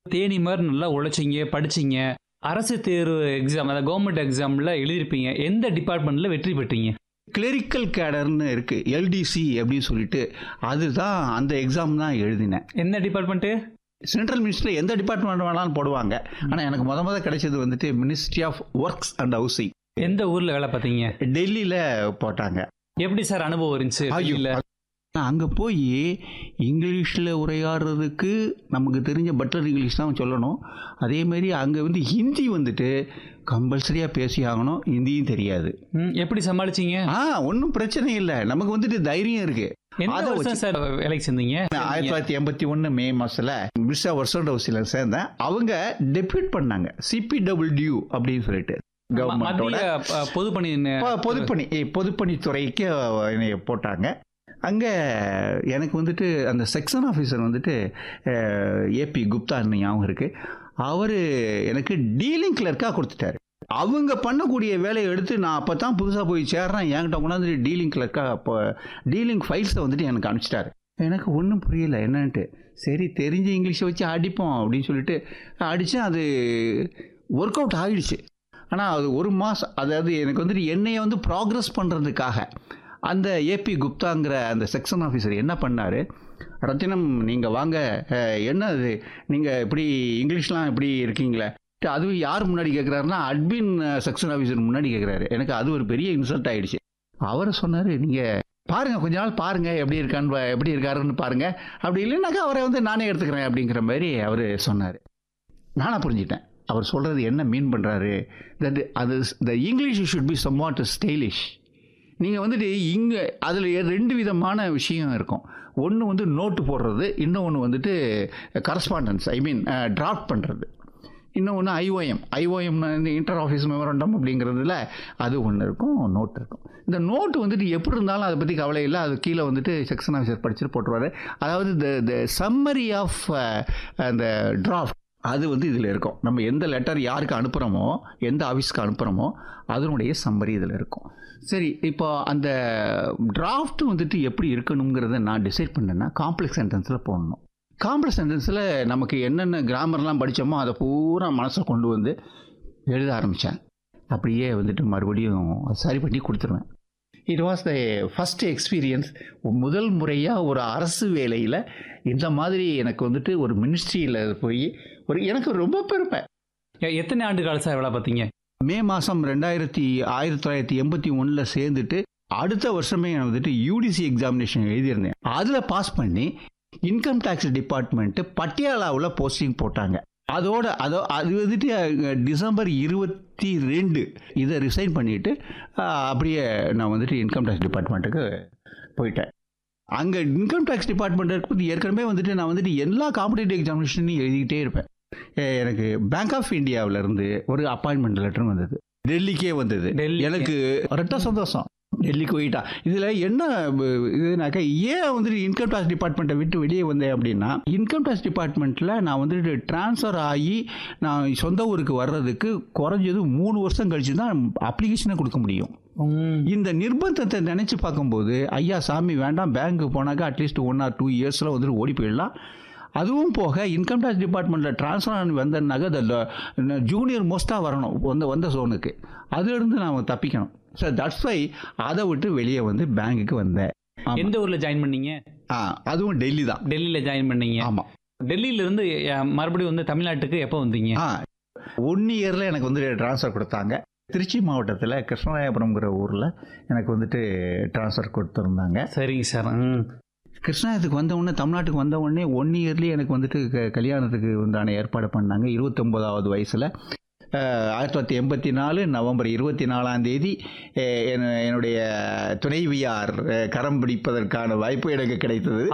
தேனி மாதிரி நல்லா உழைச்சிங்க படிச்சீங்க அரசு தேர்வு எக்ஸாம் அதாவது கவர்மெண்ட் எக்ஸாமில் எழுதியிருப்பீங்க எந்த டிபார்ட்மெண்ட்டில் வெற்றி பெற்றீங்க கிளரிக்கல் கேடர்னு இருக்கு எல்டிசி அப்படின்னு சொல்லிட்டு அதுதான் அந்த எக்ஸாம் தான் எழுதினேன் எந்த டிபார்ட்மெண்ட்டு சென்ட்ரல் மினிஸ்டரில் எந்த டிபார்ட்மெண்ட் வேணாலும் போடுவாங்க ஆனால் எனக்கு முத முத கிடைச்சது வந்துட்டு Ministry of Works and Housing எந்த ஊரில் வேலை பார்த்தீங்க டெல்லியில் போட்டாங்க எப்படி சார் அனுபவம் இருந்துச்சு ஐயோ, இல்ல அங்கே போய் இங்கிலீஷில் உரையாடுறதுக்கு நமக்கு தெரிஞ்ச பட்டர் இங்கிலீஷ் தான் சொல்லணும் அதேமாரி அங்கே வந்து ஹிந்தி வந்துட்டு கம்பல்சரியாக பேசி ஆகணும் ஹிந்தியும் தெரியாது ம், எப்படி சமாளிச்சீங்க ஆ ஒன்றும் பிரச்சனை இல்லை நமக்கு வந்துட்டு தைரியம் இருக்குது எந்த அதை வருஷம் சார் வேலைக்கு சேர்ந்தீங்க ஆயிரத்தி தொள்ளாயிரத்தி எண்பத்தி ஒன்று மே மாதத்தில் மிஸ்ஸா வருஷம் ஹவுஸில் சேர்ந்தேன் அவங்க டெபியூட் பண்ணாங்க சிபிடபிள்யூ அப்படின்னு சொல்லிட்டு கவர்மெண்ட்டோட மத்திய அ, பொதுப்பணி ந- பொ- பொதுப்பணி ஏ, பொதுப்பணித்துறைக்கு என்னைய போட்டாங்க அங்கே எனக்கு வந்துட்டு அந்த செக்ஷன் ஆஃபீஸர் வந்துட்டு ஏபி குப்தான்னு ஞாபகம் இருக்குது அவர் எனக்கு டீலிங் கிளர்க்காக கொடுத்துட்டாரு அவங்க பண்ணக்கூடிய வேலையை எடுத்து நான் அப்போ தான் புதுசாக போய் சேர்றேன் என்கிட்ட கொண்டாந்து டீலிங் கிளர்க்காக அப்போ டீலிங் ஃபைல்ஸை வந்துட்டு எனக்கு அனுப்பிச்சிட்டாரு எனக்கு ஒன்றும் புரியல என்னன்ட்டு சரி தெரிஞ்ச இங்கிலீஷை வச்சு அடிப்போம் அப்படின்னு சொல்லிட்டு அடித்தேன் அது ஒர்க் அவுட் ஆகிடுச்சு ஆனால் அது ஒரு மாதம் அதாவது எனக்கு வந்துட்டு என்னையை வந்து ப்ராக்ரஸ் பண்ணுறதுக்காக அந்த ஏபி குப்தாங்கிற அந்த செக்ஷன் ஆஃபீஸர் என்ன பண்ணார் ரத்தினம் நீங்கள் வாங்க அஹ், என்ன அது நீங்கள் இப்படி இங்கிலீஷ்லாம் இப்படி இருக்கீங்களே அதுவும் யார் முன்னாடி கேட்குறாருன்னா அட்மின் செக்ஷன் ஆஃபீஸர் முன்னாடி கேட்குறாரு எனக்கு அது ஒரு பெரிய இன்சல்ட் ஆயிடுச்சு அவர் சொன்னார் நீங்கள் பாருங்க கொஞ்ச நாள் பாருங்க எப்படி இருக்கான்னு பா- எப்படி இருக்காருன்னு பாருங்க அப்படி இல்லைனாக்கா அவரை வந்து நானே எடுத்துக்கிறேன் அப்படிங்கிற மாதிரி அவர் சொன்னார் நானா புரிஞ்சிட்டேன் அவர் சொல்கிறது என்ன மீன் பண்ணுறாரு தட் அது the English should be somewhat stylish நீங்கள் வந்துட்டு இங்கே அதில் ரெண்டு விதமான விஷயம் இருக்கும் ஒன்று வந்து நோட்டு போடுறது இன்னொன்று வந்துட்டு கரஸ்பாண்டன்ஸ் ஐ மீன் டிராஃப்ட் பண்ணுறது இன்னொன்று ஐஓஎம் ஐஓஎம் இந்த இன்டர் ஆஃபீஸ் மெமரண்டம் அப்படிங்கிறதுல அது ஒன்று இருக்கும் நோட் இருக்கும் இந்த நோட்டு வந்துட்டு எப்படி இருந்தாலும் அதை பற்றி கவலை இல்லை அது கீழே வந்துட்டு செக்ஷன் ஆஃபீஸர் படிச்சுட்டு போட்டுருவாரு அதாவது த த சம்மரி ஆஃப் அந்த டிராஃப்ட் அது வந்து இதில் இருக்கும் நம்ம எந்த லெட்டர் யாருக்கு அனுப்புகிறோமோ எந்த ஆஃபீஸ்க்கு அனுப்புகிறோமோ அதனுடைய சம்மரி இதில் இருக்கும் சரி இப்போ அந்த டிராஃப்ட் வந்துட்டு எப்படி இருக்கணுங்கிறத நான் டிசைட் பண்ணேன்னா காம்ப்ளெக்ஸ் சென்டென்ஸில் போடணும் காம்ப்ளெக்ஸ் சென்டென்ஸில் நமக்கு என்னென்ன கிராமர்லாம் படித்தோமோ அதை பூரா மனசில் கொண்டு வந்து எழுத ஆரம்பித்தேன் அப்படியே வந்துட்டு மறுபடியும் சரி பண்ணி கொடுத்துருவேன் it was the first experience முதல் முறையாக ஒரு அரசு வேலையில் இந்த மாதிரி எனக்கு வந்துட்டு ஒரு மினிஸ்ட்ரியில் போய் ஒரு எனக்கு ரொம்ப பெருமை எ- எத்தனை ஆண்டு காலம் சார் வேலை பார்த்தீங்க மே மாதம் ரெண்டாயிரத்தி ஆயிரத்தி தொள்ளாயிரத்தி எண்பத்தி ஒன்றில் சேர்ந்துட்டு அடுத்த வருஷமே நான் வந்துட்டு யூடிசி எக்ஸாமினேஷன் எழுதியிருந்தேன் அதில் பாஸ் பண்ணி இன்கம் டேக்ஸ் டிபார்ட்மெண்ட்டு பட்டியாலாவில் போஸ்டிங் போட்டாங்க அதோட அதோ அது வந்துட்டு அஹ், டிசம்பர் இருபத்தி ரெண்டு இதை ரிசைன் பண்ணிவிட்டு அப்படியே நான் வந்துட்டு இன்கம் டேக்ஸ் டிபார்ட்மெண்ட்டுக்கு போயிட்டேன் அங்கே இன்கம் டேக்ஸ் டிபார்ட்மெண்ட் இருக்கும்போது ஏற்கனவே வந்துட்டு நான் வந்துட்டு எல்லா காம்படிட்டிவ் எக்ஸாமினேஷனையும் எழுதிக்கிட்டே இருப்பேன் எ- எனக்கு பேங்க் ஆஃப் இந்தியாவுல இருந்து ஒரு அப்பாயின்மெண்ட் லெட்டர் வந்தது டெல்லிக்கே வந்தது டெல்லி எனக்கு ரெட்ட சந்தோஷம் டெல்லிக்கு போயிட்டா இதில் என்ன ப- இதுனாக்கா ஏன் வந்துட்டு இன்கம் டேக்ஸ் டிபார்ட்மெண்ட்டை விட்டு வெளியே வந்தேன் அப்படின்னா இன்கம் டேக்ஸ் டிபார்ட்மெண்ட்டில் நான் வந்துட்டு ட்ரான்ஸ்ஃபர் ஆகி நான் சொந்த ஊருக்கு வர்றதுக்கு குறைஞ்சது மூணு வருஷம் கழிச்சு தான் அப்ளிகேஷனை கொடுக்க முடியும் ம். இந்த நிர்பந்தத்தை நினச்சி பார்க்கும்போது ஐயா சாமி வேண்டாம் பேங்க்கு போனாக்கா அட்லீஸ்ட் ஒன் ஆர் டூ இயர்ஸில் வந்துட்டு ஓடி போயிடலாம் அதுவும் போக இன்கம் டேக்ஸ் டிபார்ட்மெண்ட்டில் ட்ரான்ஸ்ஃபர் ஆனி வந்தனாக்க அந்த ஜூனியர் மோஸ்ட்டாக வரணும் வந்த வந்த ஜோனுக்கு அதுலேருந்து நான் தப்பிக்கணும் ஸோ தட்ஸ் வை அதை விட்டு வெளியே வந்து பேங்க்குக்கு வந்தேன் ஆமா. எந்த ஊர்ல ஜாயின் பண்ணீங்க ஆ அதுவும் டெல்லி தான் டெல்லியில ஜாயின் பண்ணீங்க ஆமாம் டெல்லியில இருந்து அ, மறுபடியும் வந்து தமிழ்நாட்டுக்கு எப்போ வந்தீங்க ஆ ஒன் இயரில் எனக்கு வந்து ட்ரான்ஸ்ஃபர் கொடுத்தாங்க திருச்சி மாவட்டத்தில் கிருஷ்ணராயபுரம்ங்கிற ஊரில் எனக்கு வந்துட்டு ட்ரான்ஸ்ஃபர் கொடுத்துருந்தாங்க சரிங்க சார் ம். கிருஷ்ணாயத்துக்கு வந்த உடனே தமிழ்நாட்டுக்கு வந்த உடனே ஒன் இயர்லேயே எனக்கு வந்துட்டு க- கல்யாணத்துக்கு உண்டான ஏற்பாடு பண்ணாங்க இருபத்தொம்போதாவது வயசில் ஆயிரத்தி தொள்ளாயிரத்தி எண்பத்தி நாலு நவம்பர் இருபத்தி நாலாம் தேதி அஹ், என்- என்னுடைய துணைவியார் அஹ், கரம் பிடிப்பதற்கான வாய்ப்பு எனக்கு கிடைத்தது